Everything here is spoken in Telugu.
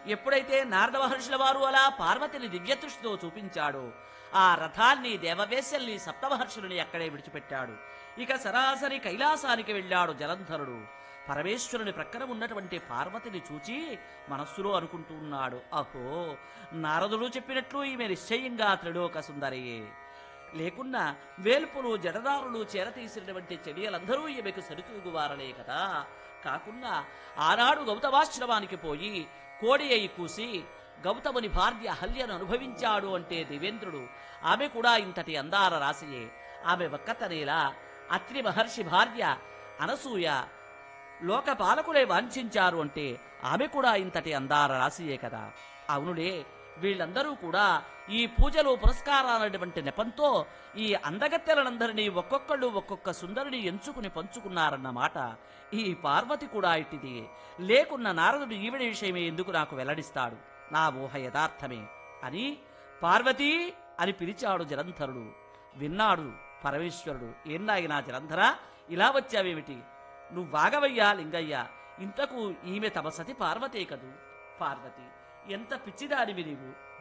ఎప్పుడైతే నారద మహర్షుల వారు అలా పార్వతిని దివ్యదృష్టితో చూపించాడో ఆ రథాన్ని దేవవేశల్ని సప్తమహర్షులని అక్కడే విడిచిపెట్టాడు ఇక సరాసరి కైలాసానికి వెళ్ళాడు జలంధరుడు పరమేశ్వరుని ప్రక్కన ఉన్నటువంటి పార్వతిని చూచి మనస్సులో అనుకుంటూ ఉన్నాడు అహో నారదుడు చెప్పినట్లు ఈమె నిశ్చయంగా త్రిలోక సుందరియే లేకున్నా వేల్పులు జడదారులు చేరతీసినటువంటి చెడియలందరూ ఈమెకు సరితూగువారలే కదా కాకుండా ఆనాడు గౌతమాశ్రమానికి పోయి కోడి అయి కూసి గౌతముని భార్య హల్యను అనుభవించాడు అంటే దేవేంద్రుడు ఆమె కూడా ఇంతటి అందాల రాశియే ఆమె ఒక్కతనేలా అత్రి మహర్షి భార్య అనసూయ లోక పాలకులే వాంఛించారు అంటే ఆమె కూడా ఇంతటి అందాల రాశియే కదా అవునులే వీళ్ళందరూ కూడా ఈ పూజలు పురస్కారాలటువంటి నెపంతో ఈ అందగత్తెలనందరినీ ఒక్కొక్కళ్ళు ఒక్కొక్క సుందరిని ఎంచుకుని పంచుకున్నారన్నమాట ఈ పార్వతి కూడా ఇట్టిది లేకున్న నారదుడు ఈవిడ విషయమే ఎందుకు నాకు వెల్లడిస్తాడు నా ఊహ యథార్థమే అని పార్వతి అని పిలిచాడు జలంధరుడు విన్నాడు పరమేశ్వరుడు ఏన్నాయినా జలంధర ఇలా వచ్చావేమిటి నువ్వు వాగవయ్యా లింగయ్య ఇంతకు ఈమె తమ సతి పార్వతే కదూ పార్వతి ఎంత పిచ్చిదానివి నీవు